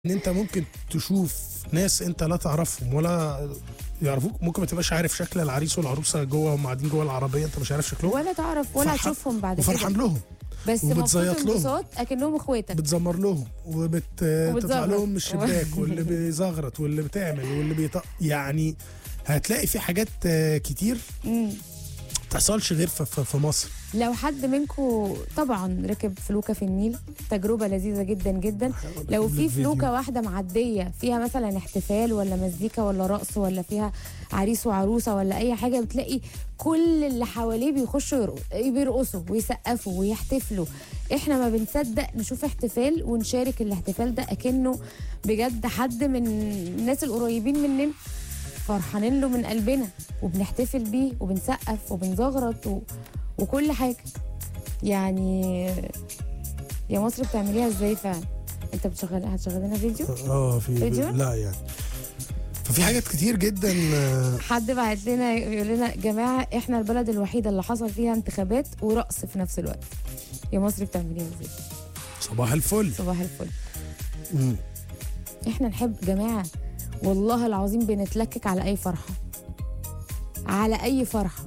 ان انت ممكن تشوف ناس انت لا تعرفهم ولا يعرفوك ممكن ما تبقاش عارف شكل العريس والعروسه جوه هم قاعدين جوه العربيه انت مش عارف شكلهم ولا تعرف ولا فرحان- تشوفهم بعد وفرحان كده لهم بس وبتزيط مبسوط لهم. انبساط اكنهم اخواتك بتزمر لهم وبتطلع وبتزغرط. لهم من الشباك واللي بيزغرط واللي بتعمل واللي بيط... يعني هتلاقي في حاجات آه، كتير مم. تحصلش غير في, في في مصر لو حد منكم طبعا ركب فلوكه في النيل تجربه لذيذه جدا جدا لو في فلوكه واحده معديه فيها مثلا احتفال ولا مزيكا ولا رقص ولا فيها عريس وعروسه ولا اي حاجه بتلاقي كل اللي حواليه بيخشوا يرق- بيرقصوا ويسقفوا ويحتفلوا احنا ما بنصدق نشوف احتفال ونشارك الاحتفال ده اكنه بجد حد من الناس القريبين مننا فرحانين له من قلبنا وبنحتفل بيه وبنسقف وبنزغرط و... وكل حاجه يعني يا مصر بتعمليها ازاي فعلا انت بتشغل هتشغل لنا فيديو اه في فيديو؟ لا يعني ففي حاجات كتير جدا آه، حد بعت لنا يقول لنا جماعه احنا البلد الوحيده اللي حصل فيها انتخابات ورقص في نفس الوقت يا مصر بتعمليها ازاي صباح الفل صباح الفل مم. احنا نحب جماعه والله العظيم بنتلكك على اي فرحه على اي فرحه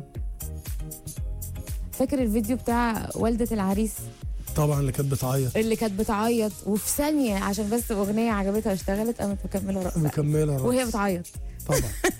فاكر الفيديو بتاع والده العريس طبعا اللي كانت بتعيط اللي كانت بتعيط وفي ثانيه عشان بس اغنيه عجبتها اشتغلت قامت مكمله رقص مكمله رقص. وهي بتعيط طبعا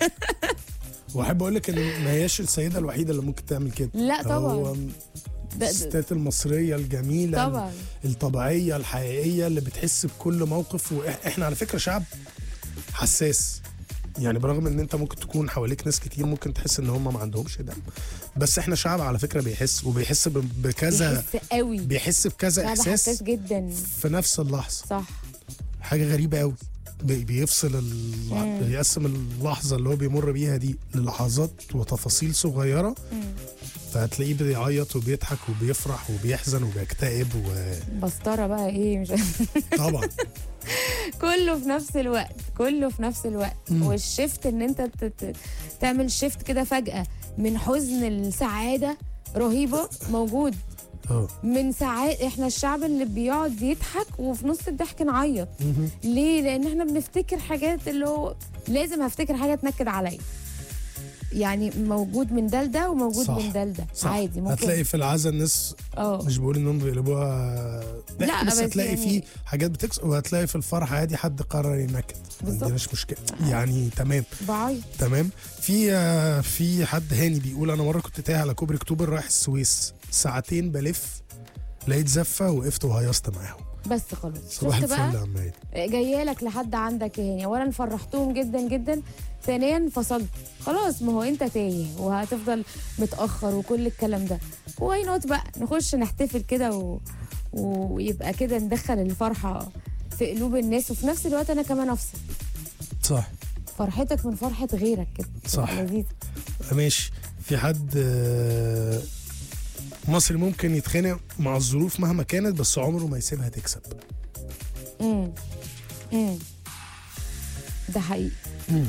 واحب اقول لك ان ما هياش السيده الوحيده اللي ممكن تعمل كده لا طبعا هو ده- ده- الستات المصريه الجميله طبعا الطبيعيه الحقيقيه اللي بتحس بكل موقف واحنا على فكره شعب حساس يعني برغم ان انت ممكن تكون حواليك ناس كتير ممكن تحس ان هم ما عندهمش دم بس احنا شعب على فكره بيحس وبيحس ب- بكذا بيحس قوي بيحس بكذا شعب حساس احساس جدا في نفس اللحظه صح حاجه غريبه قوي بي- بيفصل اللح... مم. بيقسم اللحظه اللي هو بيمر بيها دي للحظات وتفاصيل صغيره مم. فهتلاقيه بيعيط وبيضحك وبيفرح وبيحزن وبيكتئب بسطره بقى ايه مش وطبعا كله في نفس الوقت كله في نفس الوقت مم. والشيفت ان انت ت- ت- تعمل شيفت كده فجاه من حزن لسعاده رهيبه موجود اه من ساعات احنا الشعب اللي بيقعد يضحك وفي نص الضحك نعيط مهم. ليه لان احنا بنفتكر حاجات اللي هو لازم هفتكر حاجه تنكد عليا يعني موجود من ده لده وموجود صح. من ده لده صح عادي ممكن هتلاقي في العزا الناس اه مش بقول انهم بيقلبوها ضحك، لا، بس بس هتلاقي يعني- في حاجات بتكسر وهتلاقي في الفرح عادي حد قرر ينكد ما بالظبط. عندناش مشكله يعني تمام بعيط تمام في آه، في حد هاني بيقول انا مره كنت تايه على كوبري اكتوبر رايح السويس ساعتين بلف لقيت زفه وقفت وهيصت معاهم بس خلاص صباح شفت الفل بقى يا عم عيد جايه لك لحد عندك يا هاني اولا فرحتهم جدا جدا ثانيا فصلت خلاص ما هو انت تايه وهتفضل متاخر وكل الكلام ده واي نوت بقى نخش نحتفل كده و... ويبقى كده ندخل الفرحه في قلوب الناس وفي نفس الوقت انا كمان افصل صح فرحتك من فرحه غيرك كده صح. تبقى لذيذه ماشي في حد آه، مصري ممكن يتخانق مع الظروف مهما كانت بس عمره ما يسيبها تكسب امم امم ده حقيقي مم.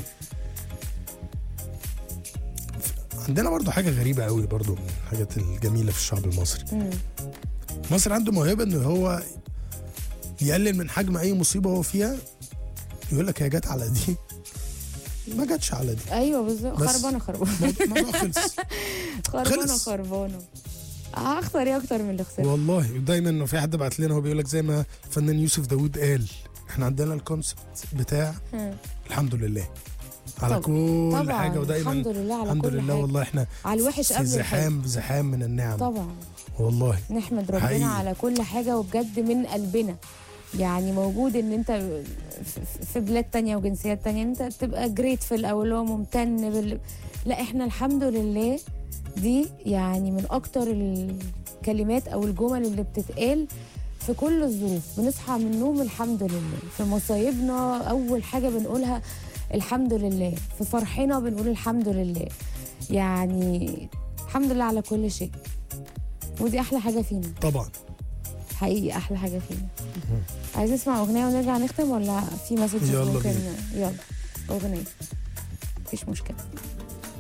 عندنا برضو حاجة غريبة قوي برضو من الحاجات الجميلة في الشعب المصري امم مصر عنده موهبة ان هو يقلل من حجم اي مصيبة هو فيها يقول لك هي جت على دي ما جاتش على دي ايوه بالظبط بس. خربانه خربانه الموضوع خلص خربانه خلص. خربانه هخسر ايه اكتر من اللي خسرت والله دايما انه في حد بعت لنا هو بيقول لك زي ما الفنان يوسف داوود قال احنا عندنا الكونسبت بتاع مم. الحمد لله على طب- كل طبعا حاجة ودايما الحمد لله على الحمد كل لله حاجه والله احنا على الوحش في قبل الحلو زحام زحام من النعم طبعا والله نحمد ربنا حقيقي. على كل حاجه وبجد من قلبنا يعني موجود ان انت في- في بلاد تانية وجنسيات تانية انت تبقى جريتفل او اللي هو ممتن بال... لا احنا الحمد لله دي يعني من اكتر الكلمات او الجمل اللي بتتقال في كل الظروف بنصحى من النوم الحمد لله في مصايبنا اول حاجه بنقولها الحمد لله في فرحنا بنقول الحمد لله يعني الحمد لله على كل شيء ودي احلى حاجه فينا طبعا حقيقي احلى حاجه فينا عايز اسمع اغنيه ونرجع نختم ولا في مسج يلا ممكن بينا. يلا اغنيه مفيش مشكله